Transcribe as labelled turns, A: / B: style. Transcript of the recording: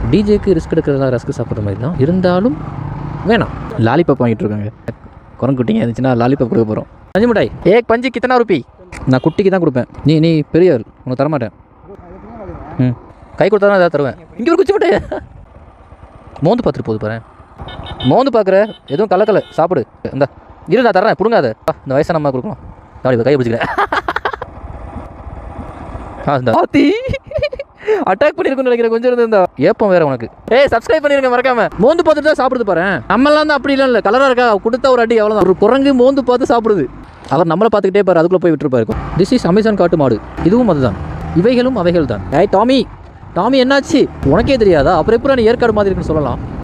A: டிஜேக்கு risk எடுக்கிறதா rusk சாப்பிட்ற மாதிரி தான் இருந்தாலும் வேணாம் லாலிபாப் வாங்கிட்டு இருக்காங்க குரங்குட்டிங்க இருந்துச்சுன்னா லாலிபாப் கொடுக்க போகிறோம் பஞ்சு மிட்டாய் ஏக் பஞ்சு கித்தனா ரூபி நான் குட்டிக்கு தான் கொடுப்பேன் நீ நீ பெரியவர் உனக்கு தரமாட்டேன் ம் கை கொடுத்தா தான் ஏதாவது தருவேன் இங்கே ஒரு குச்சி மிட்டாய் மோந்து பார்த்துட்டு போகுது பாரு மோந்து பார்க்குற எதுவும் கலக்கல சாப்பிடு இந்த இரு நான் தரேன் பிடுங்காத வா, இந்த வயசான அம்மா கொடுக்கலாம் அப்படி கை பிடிச்சிக்கிறேன் ஆ இந்த ஆத்தி அட்டாக் பண்ணிருக்குன்னு நினைக்கிறேன் கொஞ்சம் இருந்தா ஏப்பம் வேற உனக்கு ஏய் சப்ஸ்கிரைப் பண்ணிருங்க மறக்காம மோந்து பார்த்துட்டு தான் சாப்பிடுது பாரு நம்மலாம் தான் அப்படி இல்லை கலரா இருக்கா கொடுத்த ஒரு அடி அவ்வளோதான் ஒரு குரங்கு மோந்து பார்த்து சாப்பிடுது அவர் நம்மளை பார்த்துக்கிட்டே பாரு அதுக்குள்ள போய் விட்டுருப்பாரு திஸ் இஸ் அமேசான் காட்டு மாடு இதுவும் அதுதான் இவைகளும் அவைகள் தான் ஏய் டாமி டாமி என்னாச்சு உனக்கே தெரியாதா அப்புறம் எப்படி நீ ஏற்காடு மாதிரி இருக்குன்னு சொல்லலாம்